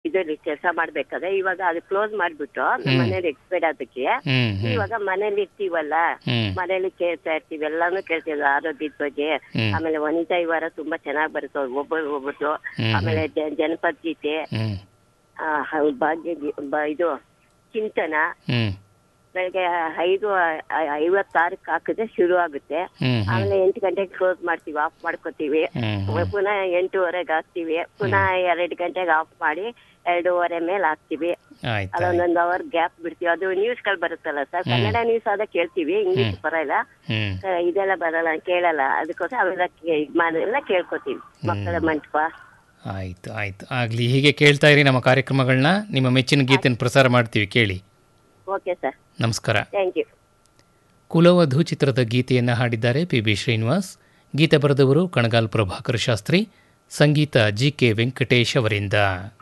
ಇದರಲ್ಲಿ ಕೆಲಸ ಮಾಡ್ಬೇಕಾದ್ರೆ ಇವಾಗ ಅದು ಕ್ಲೋಸ್ ಮಾಡ್ಬಿಟ್ಟು ನಮ್ಮ ಮನೇಲಿ ಎಕ್ಸ್ಪೈರ್ಡ್ ಅದಕ್ಕೆ ಹ್ಮ್ ಹ್ಮ್ ಇವಾಗ ಮನೇಲಿ ಇರ್ತೀವಲ್ಲ ಹ್ಮ್ ಮನೇಲಿ ಕೇಳ್ತಾ ಇರ್ತೀವಿ ಎಲ್ಲಾನು ಕೇಳ್ತೀವಿ ಆರೋಗ್ಯದ ಬಗ್ಗೆ ಹ್ಮ್. ಆಮೇಲೆ ವನಿತಾ ಈ ವಾರ ತುಂಬಾ ಚೆನ್ನಾಗ್ ಬರುತ್ತೆ ಒಬ್ಬರು ಒಬ್ಬರು ಹ್ಮ್. ಆಮೇಲೆ ಜ- ಜನಪದ ಗೀತೆ ಹ್ಮ್ ಆ, ಹ- ಭಾಗ್ಯ ಗೀ- ಬ- ಇದು ಚಿಂತನ ಹ್ಮ್ ಬೆಳಗ್ಗೆ ಐದು ಐ- ಐವತ್ತಾರಕ್ಕೆ ಹಾಕಿದ್ರೆ ಶುರು ಆಗುತ್ತೆ ಹ್ಮ್ ಹ್ಮ್ ಆಮೇಲೆ ಎಂಟು ಗಂಟೆಗೆ ಕ್ಲೋಸ್ ಮಾಡ್ತೀವಿ ಆಫ್ ಮಾಡ್ಕೋತೀವಿ ಹ್ಮ್ ಹ್ಮ್ ಪುನಃ ಎಂಟೂವರೆಗೆ ಹಾಕ್ತಿವಿ ಪುನಃ ಎರಡು ಗಂಟೆಗೆ ಆಫ್ ಮಾಡಿ ಎರಡೂವರೆ ಮೇಲೆ ಹಾಕ್ತಿವಿ ಆಯ್ತು ಅದೊಂದೊಂದು ಅವರ್ ಗ್ಯಾಪ್ ಬಿಡ್ತೀವಿ ಅದು ನ್ಯೂಸ್ ಗಳು ಬರುತ್ತಲ್ಲ ಸರ್ ಕನ್ನಡ ನ್ಯೂಸ್ ಆದ ಕೇಳ್ತೀವಿ ಇಂಗ್ಲಿಷ್ ಬರಲ್ಲ ಹ್ಮ್ ಆ, ಇದೆಲ್ಲ ಬರಲ್ಲ ಕೇಳಲ್ಲ ಅದಕ್ಕೋಸ್ಕರ ಅವೆಲ್ಲ ಕೇ- ಇದ್ ಮಾಡಿ ಎಲ್ಲ ಕೇಳ್ಕೊತೀವಿ ಮಕ್ಕಳ ಮಂಟಪ ಆಯ್ತು ಆಯ್ತು ಆಗಲಿ ಹೀಗೆ ಕೇಳ್ತಾ ಇರಿ ನಮ್ಮ ಕಾರ್ಯಕ್ರಮಗಳನ್ನ ನಿಮ್ಮ ಮೆಚ್ಚಿನ ಗೀತೆಯನ್ನು ಪ್ರಸಾರ ಮಾಡ್ತೀವಿ ಕೇಳಿ ಓಕೆ ಸರ್ ನಮಸ್ಕಾರ ಥ್ಯಾಂಕ್ ಯು ಕುಲವಧು ಚಿತ್ರದ ಗೀತೆಯನ್ನು ಹಾಡಿದ್ದಾರೆ ಪಿ ಬಿ ಶ್ರೀನಿವಾಸ್ ಗೀತೆ ಬರೆದವರು ಕಣಗಾಲ್ ಪ್ರಭಾಕರ್ ಶಾಸ್ತ್ರಿ ಸಂಗೀತ ಜಿ ಕೆ ವೆಂಕಟೇಶ್ ಅವರಿಂದ